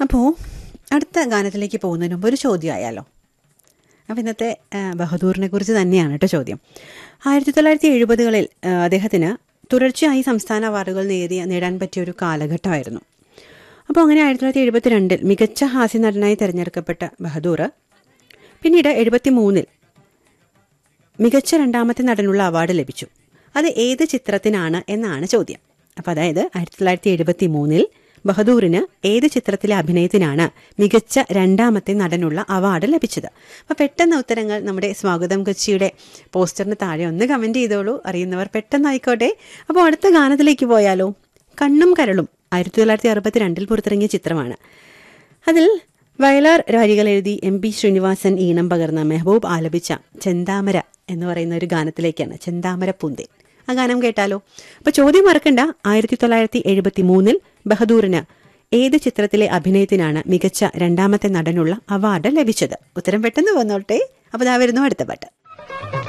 അപ്പോൾ അടുത്ത ഗാനത്തിലേക്ക് പോകുന്നതിന് മുമ്പ് ഒരു ചോദ്യമായാലോ അപ്പോൾ ഇന്നത്തെ ആ, ബഹദൂറിനെ കുറിച്ച് തന്നെയാണ് കേട്ടോ ചോദ്യം ആയിരത്തി തൊള്ളായിരത്തി എഴുപതുകളിൽ അദ്ദേഹത്തിന് തുടർച്ചയായി സംസ്ഥാന അവാർഡുകൾ നേടിയ നേടാൻ പറ്റിയ ഒരു കാലഘട്ടമായിരുന്നു അപ്പോൾ അങ്ങനെ ആയിരത്തി തൊള്ളായിരത്തി എഴുപത്തി രണ്ടിൽ മികച്ച ഹാസ്യ നടനായി തിരഞ്ഞെടുക്കപ്പെട്ട ബഹദൂർ പിന്നീട് എഴുപത്തി മൂന്നിൽ മികച്ച രണ്ടാമത്തെ നടനുള്ള അവാർഡ് ലഭിച്ചു അത് ഏത് ചിത്രത്തിനാണ് എന്നാണ് ചോദ്യം അപ്പോൾ അതായത് ആയിരത്തി തൊള്ളായിരത്തി എഴുപത്തി മൂന്നിൽ ബഹദൂറിന് ഏത് ചിത്രത്തിലെ അഭിനയത്തിനാണ് മികച്ച രണ്ടാമത്തെ നടനുള്ള അവാർഡ് ലഭിച്ചത് അപ്പോൾ പെട്ടെന്ന് ഉത്തരങ്ങൾ നമ്മുടെ സ്വാഗതം കൊച്ചിയുടെ പോസ്റ്ററിന് താഴെ ഒന്ന് കമൻറ്റ് ചെയ്തോളൂ അറിയുന്നവർ പെട്ടെന്ന് ആയിക്കോട്ടെ അപ്പോൾ അടുത്ത ഗാനത്തിലേക്ക് പോയാലോ കണ്ണും കരളും ആയിരത്തി തൊള്ളായിരത്തി അറുപത്തി രണ്ടിൽ പുറത്തിറങ്ങിയ ചിത്രമാണ് അതിൽ വയലാർ വരികൾ എഴുതി എം പി ശ്രീനിവാസൻ ഈണം പകർന്ന മെഹബൂബ് ആലപിച്ച ചെന്താമര എന്ന് പറയുന്ന ഒരു ഗാനത്തിലേക്കാണ് ചെന്താമര പൂന്തേൻ ആ ഗാനം കേട്ടാലോ അപ്പൊ ചോദ്യം മറക്കണ്ട ആയിരത്തി തൊള്ളായിരത്തി എഴുപത്തി മൂന്നിൽ ബഹദൂറിന് ഏത് ചിത്രത്തിലെ അഭിനയത്തിനാണ് മികച്ച രണ്ടാമത്തെ നടനുള്ള അവാർഡ് ലഭിച്ചത് ഉത്തരം പെട്ടെന്ന് വന്നോട്ടെ അപ്പോൾ ദാ വരുന്നു അടുത്ത പാട്ട്